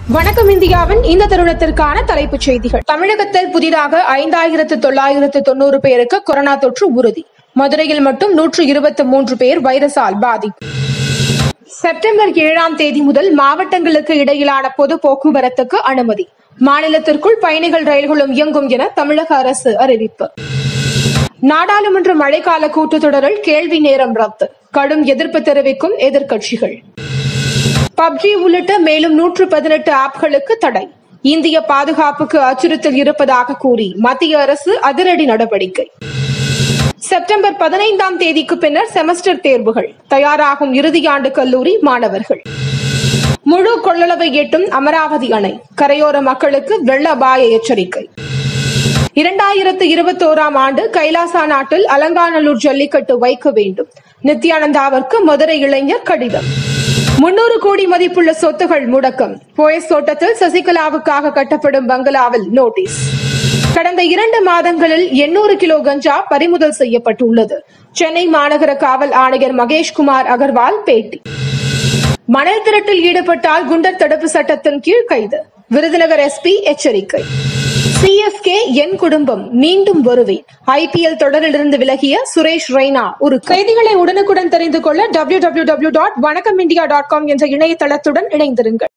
வணக்கம் இந்தியாவின் இந்த தருணத்திற்கான தலைப்புச் செய்திகள் தமிழகத்தில் புதிதாக ஐந்தாயிரத்து தொள்ளாயிரத்து தொண்ணூறு பேருக்கு கொரோனா தொற்று உறுதி மதுரையில் மட்டும் நூற்று இருபத்தி மூன்று பேர் வைரஸால் பாதிப்பு செப்டம்பர் ஏழாம் தேதி முதல் மாவட்டங்களுக்கு இடையிலான பொது போக்குவரத்துக்கு அனுமதி மாநிலத்திற்குள் பயணிகள் ரயில்களும் இயங்கும் என தமிழக அரசு அறிவிப்பு நாடாளுமன்ற மழைக்கால கூட்டத்தொடரில் கேள்வி நேரம் ரத்து கடும் எதிர்ப்பு தெரிவிக்கும் எதிர்க்கட்சிகள் பப்ஜி உள்ளிட்ட மேலும் நூற்று பதினெட்டு ஆப்களுக்கு தடை இந்திய பாதுகாப்புக்கு அச்சுறுத்தல் இருப்பதாக கூறி மத்திய அரசு அதிரடி நடவடிக்கை செப்டம்பர் பதினைந்தாம் தேதிக்கு பின்னர் செமஸ்டர் தேர்வுகள் தயாராகும் இறுதியாண்டு கல்லூரி மாணவர்கள் முழு கொள்ளளவை எட்டும் அமராவதி அணை கரையோர மக்களுக்கு வெள்ள அபாய எச்சரிக்கை இரண்டாயிரத்து இருபத்தோராம் ஆண்டு கைலாசா நாட்டில் அலங்காநல்லூர் ஜல்லிக்கட்டு வைக்க வேண்டும் நித்யானந்தாவிற்கு மதுரை இளைஞர் கடிதம் முன்னூறு கோடி மதிப்புள்ள சொத்துகள் முடக்கம் போயஸ் தோட்டத்தில் சசிகலாவுக்காக கட்டப்படும் பங்களாவில் நோட்டீஸ் கடந்த இரண்டு மாதங்களில் எண்ணூறு கிலோ கஞ்சா பறிமுதல் செய்யப்பட்டுள்ளது சென்னை மாநகர காவல் ஆணையர் மகேஷ்குமார் அகர்வால் பேட்டி மணல் திரட்டில் ஈடுபட்டால் குண்டர் தடுப்பு சட்டத்தின் கீழ் கைது விருதுநகர் எஸ்பி எச்சரிக்கை சிஎஃப்கே என் குடும்பம் மீண்டும் வருவேன் ஐபிஎல் தொடரிலிருந்து விலகிய சுரேஷ் ரெய்னா ஒரு செய்திகளை உடனுக்குடன் தெரிந்து கொள்ள W W W dot Vanakkam India dot com என்ற இணையதளத்துடன் இணைந்திருங்கள்